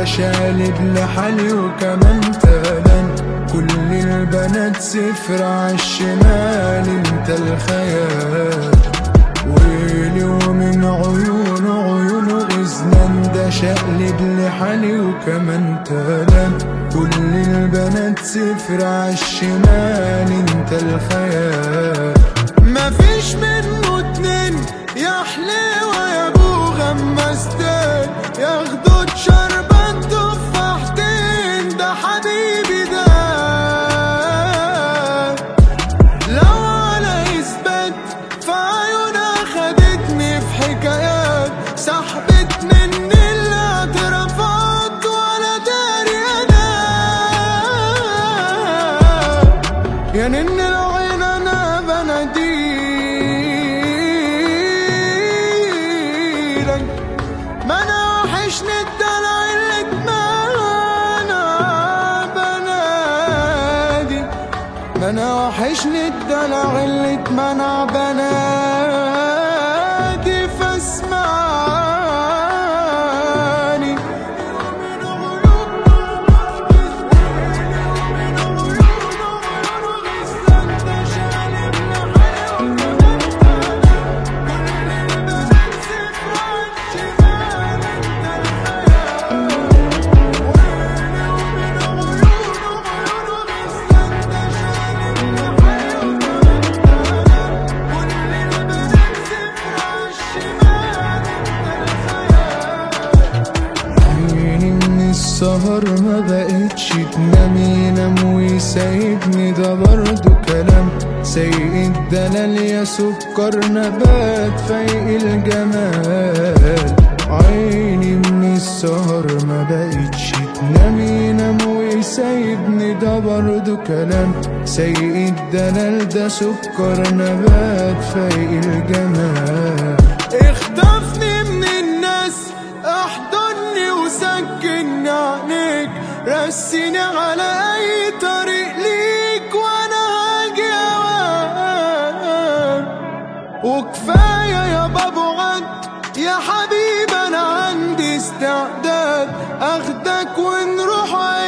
ده شالب لحالي وكمان تلان كل البنات صفر عالشمال انت الخيال ويلي ومن عيونه عيونه غزلان ده شقلب لحالي وكمان تلان كل البنات صفر عالشمال انت الخيال مفيش منه اتنين يا حليوة يا ابو غمستين ياخدوا شربان تفاحتين ده حبيبي ده لو على اثبات فعيونها خدتني في حكايات سحبت مني الاعترافات ولا داري انا يا نن العين انا بناديلك ما انا وحشني الدلع اللي اتمنى بنادي ما انا وحشني الدلع اللي اتمنع بنادي فاسمعني عيني من السهر ما بقتش تنام ينام ويسايبني ده برضه كلام سيء الدلال يا سكر نبات فايق الجمال عيني من السهر ما بقتش تنام ينام ويسايبني ده برضه كلام سيء الدلال ده سكر نبات فايق الجمال اخطفني من الناس احضني وسكن عينيك رسيني على اي طريق ليك وانا هاجي أوام وكفايه يا بابو عد يا حبيبي انا عندي استعداد اخدك ونروح